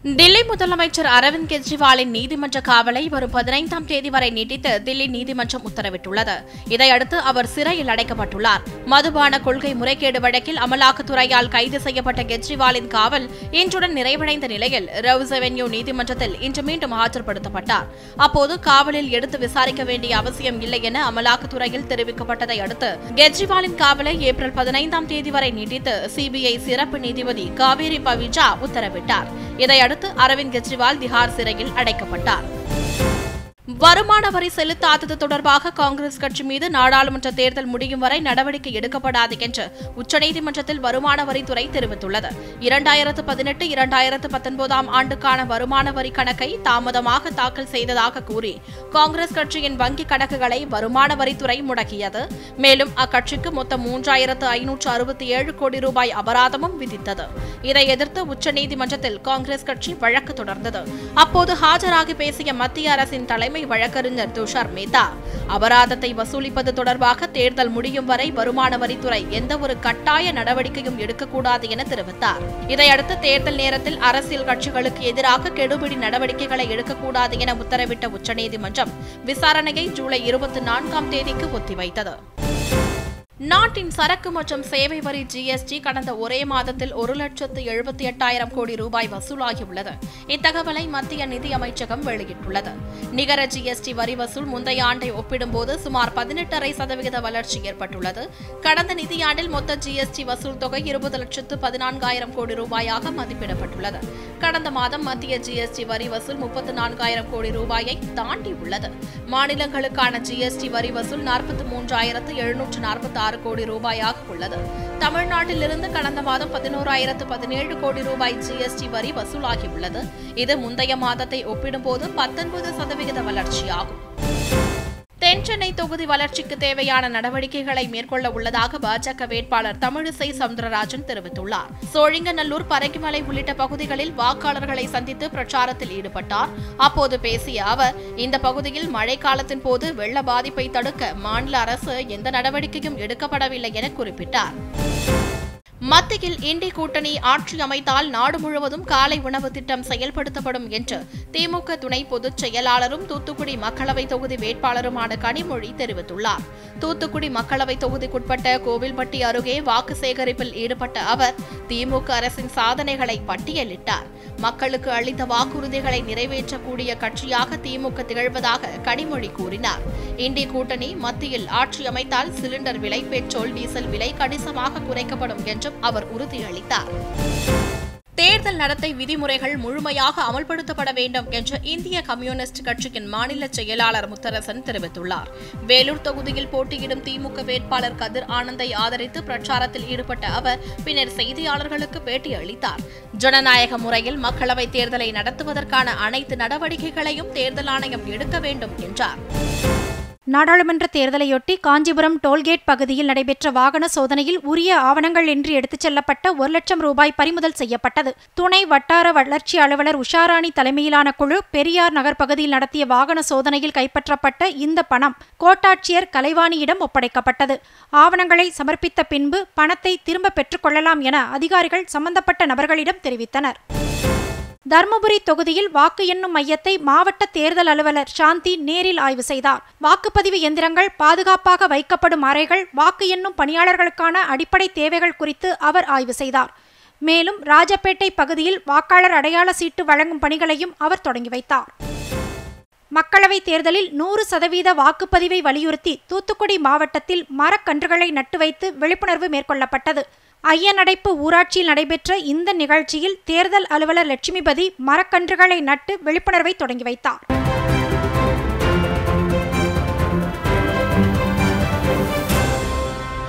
தில்லி முதலமைச்சர் அரவிந்த் கெஜ்ரிவாலின் நீதிமன்ற காவலை வரும் பதினைந்தாம் தேதி வரை நீட்டித்து தில்லி நீதிமன்றம் உத்தரவிட்டுள்ளது இதையடுத்து அவர் சிறையில் அடைக்கப்பட்டுள்ளார் மதுபான கொள்கை முறைகேடு வழக்கில் அமலாக்கத்துறையால் கைது செய்யப்பட்ட கெஜ்ரிவாலின் காவல் இன்றுடன் நிறைவடைந்த நிலையில் ரவுஸ் அவென்யூ நீதிமன்றத்தில் இன்று மீண்டும் ஆஜர்படுத்தப்பட்டார் அப்போது காவலில் எடுத்து விசாரிக்க வேண்டிய அவசியம் இல்லை என அமலாக்கத்துறையில் தெரிவிக்கப்பட்டதை அடுத்து கெஜ்ரிவாலின் காவலை ஏப்ரல் பதினைந்தாம் தேதி வரை நீட்டித்து சிபிஐ சிறப்பு நீதிபதி காவேரி பவிஜா உத்தரவிட்டார் இதையடுத்து அரவிந்த் கெஜ்ரிவால் திஹார் சிறையில் அடைக்கப்பட்டார் வருமான வரி செலுத்தாதது தொடர்பாக காங்கிரஸ் கட்சி மீது நாடாளுமன்ற தேர்தல் முடியும் வரை நடவடிக்கை எடுக்கப்படாது என்று உச்சநீதிமன்றத்தில் வருமான வரித்துறை தெரிவித்துள்ளது இரண்டாயிரத்து பதினெட்டு இரண்டாயிரத்து பத்தொன்பதாம் ஆண்டுக்கான வருமான வரி கணக்கை தாமதமாக தாக்கல் செய்ததாக கூறி காங்கிரஸ் கட்சியின் வங்கிக் கணக்குகளை வருமான வரித்துறை முடக்கியது மேலும் அக்கட்சிக்கு மொத்தம் மூன்றாயிரத்து ஐநூற்று அறுபத்தி ஏழு கோடி ரூபாய் அபராதமும் விதித்தது இதை எதிர்த்து உச்சநீதிமன்றத்தில் காங்கிரஸ் கட்சி வழக்கு தொடர்ந்தது அப்போது ஆஜராகி பேசிய மத்திய அரசின் தலைமை வழக்கறிஞர் துஷார் மேத்தா அபராதத்தை வசூலிப்பது தொடர்பாக தேர்தல் முடியும் வரை வருமான வரித்துறை எந்த ஒரு கட்டாய நடவடிக்கையும் எடுக்கக்கூடாது என தெரிவித்தார் இதையடுத்து தேர்தல் நேரத்தில் அரசியல் கட்சிகளுக்கு எதிராக கெடுபிடி நடவடிக்கைகளை எடுக்கக்கூடாது என உத்தரவிட்ட உச்சநீதிமன்றம் விசாரணையை ஜூலை இருபத்தி நான்காம் தேதிக்கு ஒத்திவைத்தது நாட்டின் சரக்கு மற்றும் சேவை வரி ஜிஎஸ்டி கடந்த ஒரே மாதத்தில் ஒரு லட்சத்து எழுபத்தி எட்டாயிரம் கோடி ரூபாய் வசூலாகியுள்ளது இத்தகவலை மத்திய நிதி அமைச்சகம் வெளியிட்டுள்ளது நிகர ஜிஎஸ்டி வரி வசூல் முந்தைய ஆண்டை ஒப்பிடும்போது சுமார் பதினெட்டரை சதவிகித வளர்ச்சி ஏற்பட்டுள்ளது கடந்த நிதியாண்டில் மொத்த ஜிஎஸ்டி வசூல் தொகை இருபது லட்சத்து பதினான்காயிரம் கோடி ரூபாயாக மதிப்பிடப்பட்டுள்ளது கடந்த மாதம் மத்திய ஜிஎஸ்டி வரி வசூல் முப்பத்து நான்காயிரம் கோடி ரூபாயை தாண்டியுள்ளது மாநிலங்களுக்கான ஜிஎஸ்டி வரி வசூல் நாற்பத்தி மூன்றாயிரத்து எழுநூற்று நாற்பத்தி ஆறு கோடி ரூபாயாக உள்ளது தமிழ்நாட்டிலிருந்து கடந்த மாதம் பதினோராயிரத்து பதினேழு கோடி ரூபாய் ஜிஎஸ்டி வரி வசூலாகியுள்ளது இது முந்தைய மாதத்தை ஒப்பிடும்போது பத்தொன்பது சதவிகித வளர்ச்சியாகும் தென்சென்னை தொகுதி வளர்ச்சிக்கு தேவையான நடவடிக்கைகளை மேற்கொள்ள உள்ளதாக பாஜக வேட்பாளர் தமிழிசை சவுந்தரராஜன் தெரிவித்துள்ளார் சோழிங்கநல்லூர் பரங்கிமலை உள்ளிட்ட பகுதிகளில் வாக்காளர்களை சந்தித்து பிரச்சாரத்தில் ஈடுபட்டார் அப்போது பேசிய அவர் இந்த பகுதியில் மழைக்காலத்தின் போது வெள்ள பாதிப்பை தடுக்க மாநில அரசு எந்த நடவடிக்கையும் எடுக்கப்படவில்லை என குறிப்பிட்டார் மத்தியில் இண்டி கூட்டணி ஆட்சி அமைத்தால் நாடு முழுவதும் காலை உணவு திட்டம் செயல்படுத்தப்படும் என்று திமுக துணை பொதுச் செயலாளரும் தூத்துக்குடி மக்களவை தொகுதி வேட்பாளருமான கனிமொழி தெரிவித்துள்ளார் தூத்துக்குடி மக்களவை தொகுதிக்குட்பட்ட கோவில்பட்டி அருகே வாக்கு சேகரிப்பில் ஈடுபட்ட அவர் திமுக அரசின் சாதனைகளை பட்டியலிட்டார் மக்களுக்கு அளித்த வாக்குறுதிகளை நிறைவேற்றக்கூடிய கட்சியாக திமுக திகழ்வதாக கனிமொழி கூறினார் இண்டி கூட்டணி மத்தியில் ஆட்சி அமைத்தால் சிலிண்டர் விலை பெட்ரோல் டீசல் விலை கணிசமாக குறைக்கப்படும் என்றும் அவர் உறுதியளித்தார் தேர்தல் நடத்தை விதிமுறைகள் முழுமையாக அமல்படுத்தப்பட வேண்டும் என்று இந்திய கம்யூனிஸ்ட் கட்சியின் மாநில செயலாளர் முத்தரசன் தெரிவித்துள்ளார் வேலூர் தொகுதியில் போட்டியிடும் திமுக வேட்பாளர் கதிர் ஆனந்தை ஆதரித்து பிரச்சாரத்தில் ஈடுபட்ட அவர் பின்னர் செய்தியாளர்களுக்கு பேட்டியளித்தார் ஜனநாயக முறையில் மக்களவைத் தேர்தலை நடத்துவதற்கான அனைத்து நடவடிக்கைகளையும் தேர்தல் ஆணையம் எடுக்க வேண்டும் என்றார் நாடாளுமன்ற தேர்தலையொட்டி காஞ்சிபுரம் டோல்கேட் பகுதியில் நடைபெற்ற வாகன சோதனையில் உரிய ஆவணங்கள் இன்றி எடுத்துச் செல்லப்பட்ட ஒரு லட்சம் ரூபாய் பறிமுதல் செய்யப்பட்டது துணை வட்டார வளர்ச்சி அலுவலர் உஷாராணி தலைமையிலான குழு பெரியார் நகர் பகுதியில் நடத்திய வாகன சோதனையில் கைப்பற்றப்பட்ட இந்த பணம் கோட்டாட்சியர் கலைவாணியிடம் ஒப்படைக்கப்பட்டது ஆவணங்களை சமர்ப்பித்த பின்பு பணத்தை திரும்ப பெற்றுக்கொள்ளலாம் என அதிகாரிகள் சம்பந்தப்பட்ட நபர்களிடம் தெரிவித்தனர் தருமபுரி தொகுதியில் வாக்கு எண்ணும் மையத்தை மாவட்ட தேர்தல் அலுவலர் சாந்தி நேரில் ஆய்வு செய்தார் வாக்குப்பதிவு எந்திரங்கள் பாதுகாப்பாக வைக்கப்படும் அறைகள் வாக்கு எண்ணும் பணியாளர்களுக்கான அடிப்படை தேவைகள் குறித்து அவர் ஆய்வு செய்தார் மேலும் ராஜப்பேட்டை பகுதியில் வாக்காளர் அடையாள சீட்டு வழங்கும் பணிகளையும் அவர் தொடங்கி வைத்தார் மக்களவைத் தேர்தலில் நூறு சதவீத வாக்குப்பதிவை வலியுறுத்தி தூத்துக்குடி மாவட்டத்தில் மரக்கன்றுகளை நட்டு வைத்து விழிப்புணர்வு மேற்கொள்ளப்பட்டது ஐயனடைப்பு ஊராட்சியில் நடைபெற்ற இந்த நிகழ்ச்சியில் தேர்தல் அலுவலர் லட்சுமிபதி மரக்கன்றுகளை நட்டு விழிப்புணர்வை தொடங்கி வைத்தார்